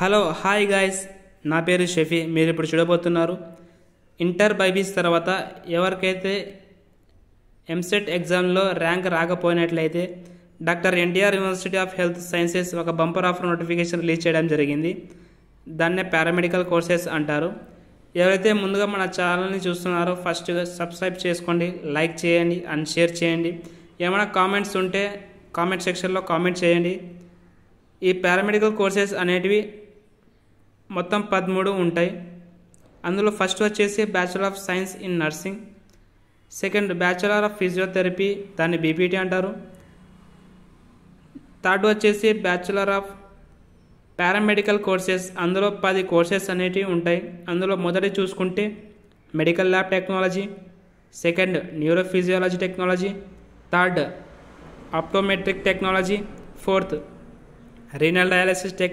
hello hi guys నా పేరు షఫీ మీరు ఇప్పుడు చూడబోతున్నారు ఇంటర్ బైబీస్ తర్వాత ఎవరికైతే ఎంసెట్ ఎగ్జామ్లో ర్యాంక్ రాకపోయినట్లయితే doctor NTR university of health sciences ఒక బంపర్ ఆఫర్ నోటిఫికేషన్ రిలీజ్ చేయడం జరిగింది దాన్నే పారామెడికల్ కోర్సెస్ అంటారు ఎవరైతే ముందుగా మన ఛానల్ని చూస్తున్నారో ఫస్ట్ సబ్స్క్రైబ్ చేసుకోండి లైక్ చేయండి అండ్ షేర్ చేయండి ఏమైనా కామెంట్స్ ఉంటే కామెంట్ సెక్షన్లో కామెంట్ చేయండి ఈ పారామెడికల్ కోర్సెస్ అనేటివి మొత్తం పదమూడు ఉంటాయి అందులో ఫస్ట్ వచ్చేసి bachelor of science in nursing second bachelor of physiotherapy దాన్ని బీపీటీ అంటారు థర్డ్ వచ్చేసి బ్యాచులర్ ఆఫ్ పారామెడికల్ కోర్సెస్ అందులో పది కోర్సెస్ అనేటివి ఉంటాయి అందులో మొదటి చూసుకుంటే medical lab technology second neurophysiology technology third optometric technology fourth renal dialysis tech